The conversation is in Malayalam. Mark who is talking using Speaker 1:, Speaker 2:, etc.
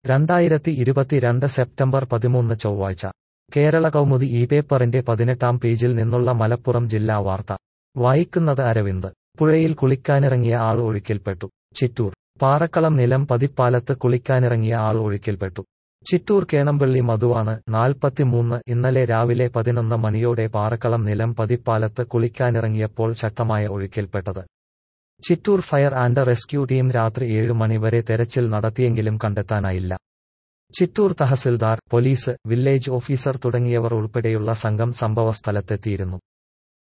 Speaker 1: രണ്ടായിരത്തി ഇരുപത്തിരണ്ട് സെപ്റ്റംബർ പതിമൂന്ന് ചൊവ്വാഴ്ച കേരള കൗമുദി ഈ പേപ്പറിന്റെ പതിനെട്ടാം പേജിൽ നിന്നുള്ള മലപ്പുറം ജില്ലാ വാർത്ത വായിക്കുന്നത് അരവിന്ദ് പുഴയിൽ കുളിക്കാനിറങ്ങിയ ആൾ ഒഴുക്കിൽപ്പെട്ടു ചിറ്റൂർ പാറക്കളം നിലം പതിപ്പാലത്ത് കുളിക്കാനിറങ്ങിയ ആൾ ഒഴുക്കിൽപ്പെട്ടു ചിറ്റൂർ കേണമ്പള്ളി മധുവാണ് നാൽപ്പത്തിമൂന്ന് ഇന്നലെ രാവിലെ പതിനൊന്ന് മണിയോടെ പാറക്കളം നിലം പതിപ്പാലത്ത് കുളിക്കാനിറങ്ങിയപ്പോൾ ശക്തമായ ഒഴുക്കിൽപ്പെട്ടത് Chittur fire and rescue team രാത്രി ഏഴ് മണിവരെ തെരച്ചിൽ നടത്തിയെങ്കിലും കണ്ടെത്താനായില്ല ചിറ്റൂർ തഹസിൽദാർ പോലീസ് വില്ലേജ് ഓഫീസർ തുടങ്ങിയവർ ഉൾപ്പെടെയുള്ള സംഘം സംഭവസ്ഥലത്തെത്തിയിരുന്നു